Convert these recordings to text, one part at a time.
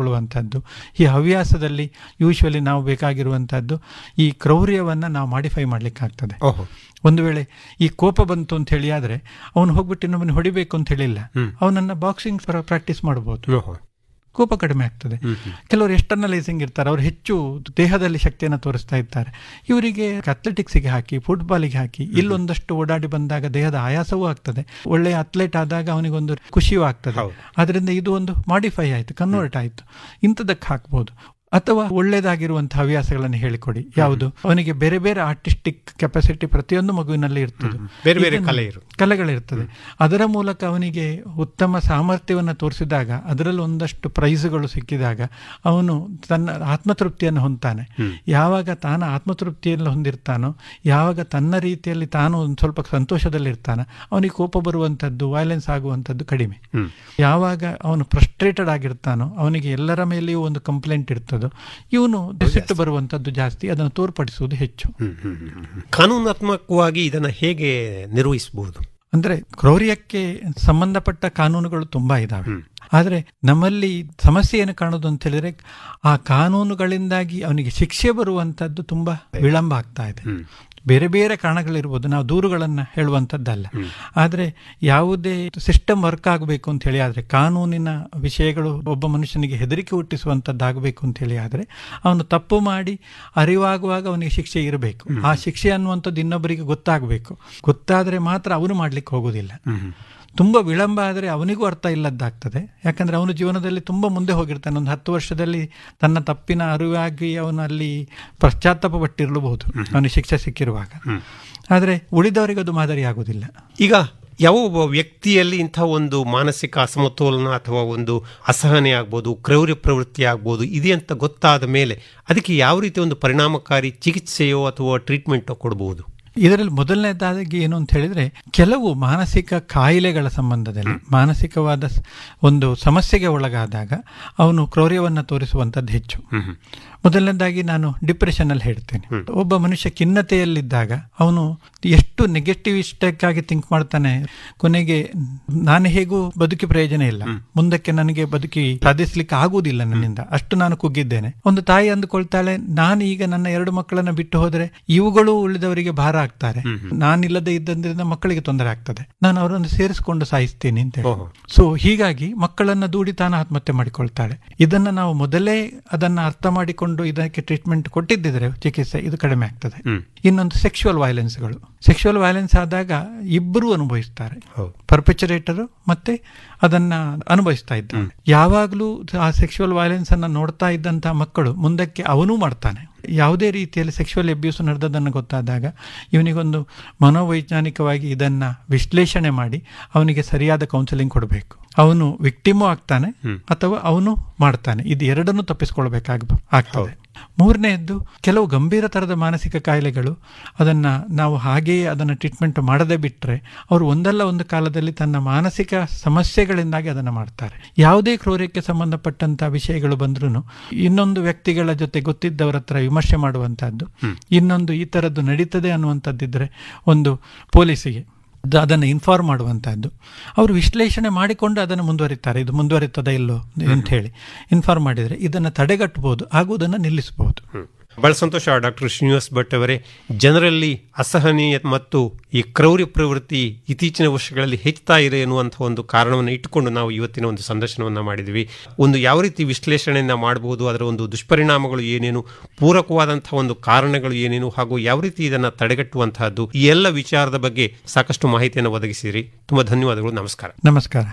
ಬೆಳೆಸ್ಕೊಳ್ಳುವಂಥದ್ದು ಈ ಹವ್ಯಾಸದಲ್ಲಿ ಯೂಶ್ವಲಿ ನಾವು ಬೇಕಾಗಿರುವಂಥದ್ದು ಈ ಕ್ರೌರ್ಯವನ್ನು ನಾವು ಮಾಡಿಫೈ ಮಾಡಲಿಕ್ಕಾಗ್ತದೆ ಓಹೋ ಒಂದು ವೇಳೆ ಈ ಕೋಪ ಬಂತು ಅಂತ ಹೇಳಿ ಆದರೆ ಅವನು ಹೋಗ್ಬಿಟ್ಟು ಇನ್ನೊಬ್ಬನ ಹೊಡಿಬೇಕು ಅಂತ ಹೇಳಿಲ್ಲ ಅವನನ್ನ ಬಾಕ್ಸಿಂಗ್ ಪ್ರಾಕ್ಟೀಸ್ ಮಾಡಬಹುದು ಓಹೋ ಕೋಪ ಕಡಿಮೆ ಆಗ್ತದೆ ಕೆಲವರು ಎಕ್ಸ್ಟರ್ನಲೈಸಿಂಗ್ ಇರ್ತಾರೆ ಅವರು ಹೆಚ್ಚು ದೇಹದಲ್ಲಿ ಶಕ್ತಿಯನ್ನು ತೋರಿಸ್ತಾ ಇರ್ತಾರೆ ಇವರಿಗೆ ಅಥ್ಲೆಟಿಕ್ಸಿಗೆ ಹಾಕಿ ಫುಟ್ಬಾಲಿಗೆ ಹಾಕಿ ಇಲ್ಲೊಂದಷ್ಟು ಓಡಾಡಿ ಬಂದಾಗ ದೇಹದ ಆಯಾಸವೂ ಆಗ್ತದೆ ಒಳ್ಳೆಯ ಅಥ್ಲೆಟ್ ಆದಾಗ ಅವನಿಗೊಂದು ಖುಷಿಯೂ ಆಗ್ತದೆ ಹೌದು. ಅದರಿಂದ ಇದು ಒಂದು ಮಾಡಿಫೈ ಆಯಿತು ಕನ್ವರ್ಟ್ ಆಯಿತು ಇಂಥದಕ್ಕೆ ಹಾಕ್ಬೋದು ಅಥವಾ ಒಳ್ಳೆಯದಾಗಿರುವಂತಹ ಹವ್ಯಾಸಗಳನ್ನು ಹೇಳಿಕೊಡಿ ಯಾವುದು ಅವನಿಗೆ ಬೇರೆ ಬೇರೆ ಆರ್ಟಿಸ್ಟಿಕ್ ಕೆಪಾಸಿಟಿ ಪ್ರತಿಯೊಂದು ಮಗುವಿನಲ್ಲಿ ಇರ್ತದೆ ಬೇರೆ ಬೇರೆ ಇದನ್ನು- ಕಲೆ ಇರು ಕಲೆಗಳಿರ್ತದೆ ಅದರ ಮೂಲಕ ಅವನಿಗೆ ಉತ್ತಮ ಸಾಮರ್ಥ್ಯವನ್ನು ತೋರಿಸಿದಾಗ ಅದರಲ್ಲಿ ಒಂದಷ್ಟು ಪ್ರೈಸ್ಗಳು ಸಿಕ್ಕಿದಾಗ ಅವನು ತನ್ನ ಆತ್ಮತೃಪ್ತಿಯನ್ನು ಹೊಂದ್ತಾನೆ ಯಾವಾಗ ತಾನು ಆತ್ಮತೃಪ್ತಿಯನ್ನು ಹೊಂದಿರ್ತಾನೋ ಯಾವಾಗ ತನ್ನ ರೀತಿಯಲ್ಲಿ ತಾನು ಒಂದು ಸ್ವಲ್ಪ ಸಂತೋಷದಲ್ಲಿರ್ತಾನೆ ಅವನಿಗೆ ಕೋಪ ಬರುವಂಥದ್ದು ವೈಲೆನ್ಸ್ ಆಗುವಂಥದ್ದು ಕಡಿಮೆ ಯಾವಾಗ ಅವನು ಫ್ರಸ್ಟ್ರೇಟೆಡ್ ಆಗಿರ್ತಾನೋ ಅವನಿಗೆ ಎಲ್ಲರ ಮೇಲೆಯೂ ಒಂದು ಕಂಪ್ಲೇಂಟ್ ಇರ್ತದೋ ಇವನು ಸಿಟ್ಟು ಬರುವಂಥದ್ದು ಜಾಸ್ತಿ ಅದನ್ನು ತೋರ್ಪಡಿಸುವುದು ಹೆಚ್ಚು ಹ್ಮ್, ಹ್ಮ್, ಹ್ಮ್, ಹ್ಮ್. ಕಾನೂನಾತ್ಮಕವಾಗಿ ಇದನ್ನ ಹೇಗೆ ನಿರ್ವಹಿಸಬಹುದು ಅಂದ್ರೆ ಕ್ರೌರ್ಯಕ್ಕೆ ಸಂಬಂಧಪಟ್ಟ ಕಾನೂನುಗಳು ತುಂಬಾ ಇದಾವೆ ಆದರೆ ನಮ್ಮಲ್ಲಿ ಸಮಸ್ಯೆ ಏನು ಕಾಣೋದು ಅಂತ ಹೇಳಿದ್ರೆ ಆ ಕಾನೂನುಗಳಿಂದಾಗಿ ಅವನಿಗೆ ಶಿಕ್ಷೆ ಬರುವಂತದ್ದು ತುಂಬಾ ವಿಳಂಬ ಆಗ್ತಾ ಇದೆ ಬೇರೆ ಬೇರೆ ಕಾರಣಗಳಿರ್ಬೋದು ನಾವು ದೂರುಗಳನ್ನು ಹೇಳುವಂಥದ್ದಲ್ಲ ಆದರೆ ಯಾವುದೇ ಸಿಸ್ಟಮ್ ವರ್ಕ್ ಆಗಬೇಕು ಅಂತ ಹೇಳಿ ಆದರೆ ಕಾನೂನಿನ ವಿಷಯಗಳು ಒಬ್ಬ ಮನುಷ್ಯನಿಗೆ ಹೆದರಿಕೆ ಹುಟ್ಟಿಸುವಂಥದ್ದಾಗಬೇಕು ಅಂತ ಹೇಳಿ ಆದರೆ ಅವನು ತಪ್ಪು ಮಾಡಿ ಅರಿವಾಗುವಾಗ ಅವನಿಗೆ ಶಿಕ್ಷೆ ಇರಬೇಕು ಆ ಶಿಕ್ಷೆ ಅನ್ನುವಂಥದ್ದು ಇನ್ನೊಬ್ಬರಿಗೆ ಗೊತ್ತಾಗಬೇಕು ಗೊತ್ತಾದರೆ ಮಾತ್ರ ಅವನು ಮಾಡ್ಲಿಕ್ಕೆ ಹೋಗೋದಿಲ್ಲ ತುಂಬ ವಿಳಂಬ ಆದರೆ ಅವನಿಗೂ ಅರ್ಥ ಇಲ್ಲದ್ದಾಗ್ತದೆ ಯಾಕಂದ್ರೆ ಅವನು ಜೀವನದಲ್ಲಿ ತುಂಬ ಮುಂದೆ ಹೋಗಿರ್ತಾನೆ ಒಂದು ಹತ್ತು ವರ್ಷದಲ್ಲಿ ತನ್ನ ತಪ್ಪಿನ ಅರಿವಾಗಿ ಅವನು ಅಲ್ಲಿ ಪಶ್ಚಾತ್ತಾಪ ಪಟ್ಟಿರಲಬಹುದು ಅವನಿಗೆ ಶಿಕ್ಷೆ ಸಿಕ್ಕಿರುವಾಗ ಆದರೆ ಉಳಿದವರಿಗೆ ಅದು ಮಾದರಿ ಆಗುವುದಿಲ್ಲ ಈಗ ಯಾವ ಒಬ್ಬ ವ್ಯಕ್ತಿಯಲ್ಲಿ ಇಂಥ ಒಂದು ಮಾನಸಿಕ ಅಸಮತೋಲನ ಅಥವಾ ಒಂದು ಅಸಹನೆ ಆಗ್ಬೋದು ಕ್ರೌರ್ಯ ಪ್ರವೃತ್ತಿ ಆಗ್ಬೋದು ಇದೆ ಅಂತ ಗೊತ್ತಾದ ಮೇಲೆ ಅದಕ್ಕೆ ಯಾವ ರೀತಿ ಒಂದು ಪರಿಣಾಮಕಾರಿ ಚಿಕಿತ್ಸೆಯೋ ಅಥವಾ ಟ್ರೀಟ್ಮೆಂಟೋ ಕೊಡಬಹುದು ಇದರಲ್ಲಿ ಮೊದಲನೇದಾಗಿ ಏನು ಅಂತ ಹೇಳಿದ್ರೆ ಕೆಲವು ಮಾನಸಿಕ ಕಾಯಿಲೆಗಳ ಸಂಬಂಧದಲ್ಲಿ ಮಾನಸಿಕವಾದ ಸ- ಒಂದು ಸಮಸ್ಯೆಗೆ ಒಳಗಾದಾಗ ಅವನು ಕ್ರೌರ್ಯವನ್ನು ತೋರಿಸುವಂಥದ್ದು ಹೆಚ್ಚು ಮೊದಲನೇದಾಗಿ ನಾನು ಡಿಪ್ರೆಷನ್ ಅಲ್ಲಿ ಹೇಳ್ತೇನೆ ಒಬ್ಬ ಮನುಷ್ಯ ಖಿನ್ನತೆಯಲ್ಲಿದ್ದಾಗ ಅವನು ಎಷ್ಟು ನೆಗೆಟಿವಿಸ್ಟಿಕ್ ಆಗಿ ಥಿಂಕ್ ಮಾಡ್ತಾನೆ ಕೊನೆಗೆ ನಾನು ಹೇಗೂ ಬದುಕಿ ಪ್ರಯೋಜನ ಇಲ್ಲ ಮುಂದಕ್ಕೆ ನನಗೆ ಬದುಕಿ ಸಾಧಿಸ್ಲಿಕ್ಕೆ ಆಗುವುದಿಲ್ಲ ನನ್ನಿಂದ ಅಷ್ಟು ನಾನು ಕುಗ್ಗಿದ್ದೇನೆ ಒಂದು ತಾಯಿ ಅಂದುಕೊಳ್ತಾಳೆ ನಾನು ಈಗ ನನ್ನ ಎರಡು ಮಕ್ಕಳನ್ನ ಬಿಟ್ಟು ಹೋದ್ರೆ ಇವುಗಳು ಉಳಿದವರಿಗೆ ಭಾರ ಆಗ್ತಾರೆ ನಾನಿಲ್ಲದೆ ಇದ್ದಂದ್ರಿಂದ ಮಕ್ಕಳಿಗೆ ತೊಂದರೆ ಆಗ್ತದೆ ನಾನು ಅವರನ್ನು ಸೇರಿಸಿಕೊಂಡು ಸಾಯಿಸ್ತೀನಿ ಅಂತ ಹೇಳಿ ಓಹೋ. ಸೊ ಹೀಗಾಗಿ ಮಕ್ಕಳನ್ನ ದೂಡಿ ತಾನು ಆತ್ಮಹತ್ಯೆ ಮಾಡಿಕೊಳ್ತಾಳೆ ಇದನ್ನ ನಾವು ಮೊದಲೇ ಅದನ್ನ ಅರ್ಥ ಮಾಡಿಕೊಂಡು ಇದಕ್ಕೆ ಟ್ರೀಟ್ಮೆಂಟ್ ಕೊಟ್ಟಿದ್ದಿದ್ರೆ ಚಿಕಿತ್ಸೆ ಇದು ಕಡಿಮೆ ಆಗ್ತದೆ ಇನ್ನೊಂದು ಸೆಕ್ಷುವಲ್ ವೈಲೆನ್ಸ್ಗಳು ಸೆಕ್ಷುವಲ್ ವೈಲೆನ್ಸ್ ಆದಾಗ ಇಬ್ಬರು ಅನುಭವಿಸ್ತಾರೆ ಹೌದು. ಪರ್ಪಚರೇಟರು ಮತ್ತೆ ಅದನ್ನ ಅನುಭವಿಸ್ತಾ ಇದ್ದಾನೆ ಯಾವಾಗಲೂ ಆ ಸೆಕ್ಷುವಲ್ ವೈಲೆನ್ಸ್ ಅನ್ನ ನೋಡ್ತಾ ಇದ್ದಂತ ಮಕ್ಕಳು ಮುಂದಕ್ಕೆ ಅವನೂ ಮಾಡ್ತಾನೆ ಯಾವುದೇ ರೀತಿಯಲ್ಲಿ ಸೆಕ್ಷುವಲ್ ಅಬ್ಯೂಸ್ ನಡೆದದನ್ನು ಗೊತ್ತಾದಾಗ ಇವನಿಗೊಂದು ಮನೋವೈಜ್ಞಾನಿಕವಾಗಿ ಇದನ್ನ ವಿಶ್ಲೇಷಣೆ ಮಾಡಿ ಅವನಿಗೆ ಸರಿಯಾದ ಕೌನ್ಸಿಲಿಂಗ್ ಕೊಡಬೇಕು ಅವನು ವಿಕ್ಟಿಮೂ ಆಗ್ತಾನೆ ಅಥವಾ ಅವನು ಮಾಡ್ತಾನೆ ಇದು ಎರಡನ್ನೂ ತಪ್ಪಿಸ್ಕೊಳ್ಬೇಕಾಗ ಆಗ್ತದೆ ಮೂರನೆಯದ್ದು ಕೆಲವು ಗಂಭೀರ ತರದ ಮಾನಸಿಕ ಕಾಯಿಲೆಗಳು ಅದನ್ನ ನಾವು ಹಾಗೆಯೇ ಅದನ್ನು ಟ್ರೀಟ್ಮೆಂಟ್ ಮಾಡದೆ ಬಿಟ್ಟರೆ ಅವರು ಒಂದಲ್ಲ ಒಂದು ಕಾಲದಲ್ಲಿ ತನ್ನ ಮಾನಸಿಕ ಸಮಸ್ಯೆಗಳಿಂದಾಗಿ ಅದನ್ನು ಮಾಡ್ತಾರೆ ಯಾವುದೇ ಕ್ರೌರ್ಯಕ್ಕೆ ಸಂಬಂಧಪಟ್ಟಂತ ವಿಷಯಗಳು ಬಂದ್ರೂ ಇನ್ನೊಂದು ವ್ಯಕ್ತಿಗಳ ಜೊತೆ ಗೊತ್ತಿದ್ದವರ ಹತ್ರ ವಿಮರ್ಶೆ ಮಾಡುವಂತಹದ್ದು ಇನ್ನೊಂದು ಈ ತರದ್ದು ನಡೀತದೆ ಅನ್ನುವಂಥದ್ದಿದ್ರೆ ಒಂದು ಪೊಲೀಸಿಗೆ ದ- ಅದನ್ನು ಇನ್ಫಾರ್ಮ್ ಮಾಡುವಂತಹದ್ದು ಅವರು ವಿಶ್ಲೇಷಣೆ ಮಾಡಿಕೊಂಡು ಅದನ್ನು ಮುಂದುವರಿತಾರೆ ಇದು ಮುಂದುವರಿತದ ಇಲ್ಲೋ ಅಂತ ಹೇಳಿ ಇನ್ಫಾರ್ಮ್ ಮಾಡಿದರೆ ಇದನ್ನು ತಡೆಗಟ್ಟಬಹುದು ಆಗುವುದನ್ನು ನಿಲ್ಲಿಸಬಹುದು ಬಹಳ ಸಂತೋಷ ಡಾಕ್ಟರ್ ಶ್ರೀನಿವಾಸ್ ಭಟ್ ಅವರೇ ಜನರಲ್ಲಿ ಅಸಹನೀಯ ಮತ್ತು ಈ ಕ್ರೌರ್ಯ ಪ್ರವೃತ್ತಿ ಇತ್ತೀಚಿನ ವರ್ಷಗಳಲ್ಲಿ ಹೆಚ್ಚುತ್ತಾ ಇದೆ ಎನ್ನುವಂಥ ಒಂದು ಕಾರಣವನ್ನು ಇಟ್ಟುಕೊಂಡು ನಾವು ಇವತ್ತಿನ ಒಂದು ಸಂದರ್ಶನವನ್ನು ಮಾಡಿದ್ವಿ ಒಂದು ಯಾವ ರೀತಿ ವಿಶ್ಲೇಷಣೆಯನ್ನು ಮಾಡಬಹುದು ಅದರ ಒಂದು ದುಷ್ಪರಿಣಾಮಗಳು ಏನೇನು ಪೂರಕವಾದಂತಹ ಒಂದು ಕಾರಣಗಳು ಏನೇನು ಹಾಗೂ ಯಾವ ರೀತಿ ಇದನ್ನು ತಡೆಗಟ್ಟುವಂತಹದ್ದು ಈ ಎಲ್ಲ ವಿಚಾರದ ಬಗ್ಗೆ ಸಾಕಷ್ಟು ಮಾಹಿತಿಯನ್ನು ಒದಗಿಸಿದಿರಿ ತುಂಬ ಧನ್ಯವಾದಗಳು ನಮಸ್ಕಾರ ನಮಸ್ಕಾರ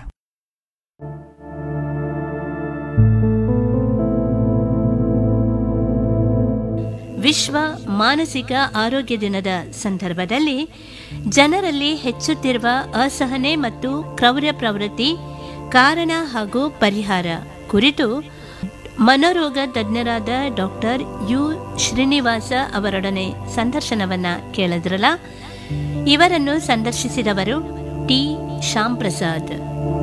ವಿಶ್ವ ಮಾನಸಿಕ ಆರೋಗ್ಯ ದಿನದ ಸಂದರ್ಭದಲ್ಲಿ ಜನರಲ್ಲಿ ಹೆಚ್ಚುತ್ತಿರುವ ಅಸಹನೆ ಮತ್ತು ಕ್ರೌರ್ಯ ಪ್ರವೃತ್ತಿ ಕಾರಣ ಹಾಗೂ ಪರಿಹಾರ ಕುರಿತು ಮನೋರೋಗ ತಜ್ಞರಾದ ಡಾಕ್ಟರ್ ಯು ಶ್ರೀನಿವಾಸ ಅವರೊಡನೆ ಸಂದರ್ಶನವನ್ನ ಕೇಳಿದ್ರಲ್ಲ ಇವರನ್ನು ಸಂದರ್ಶಿಸಿದವರು ಟಿ ಶ್ಯಾಮ್ ಪ್ರಸಾದ್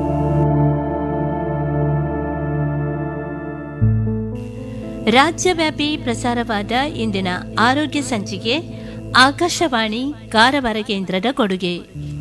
ರಾಜ್ಯವ್ಯಾಪಿ ಪ್ರಸಾರವಾದ ಇಂದಿನ ಆರೋಗ್ಯ ಸಂಚಿಕೆ ಆಕಾಶವಾಣಿ ಕಾರವಾರ ಕೇಂದ್ರದ ಕೊಡುಗೆ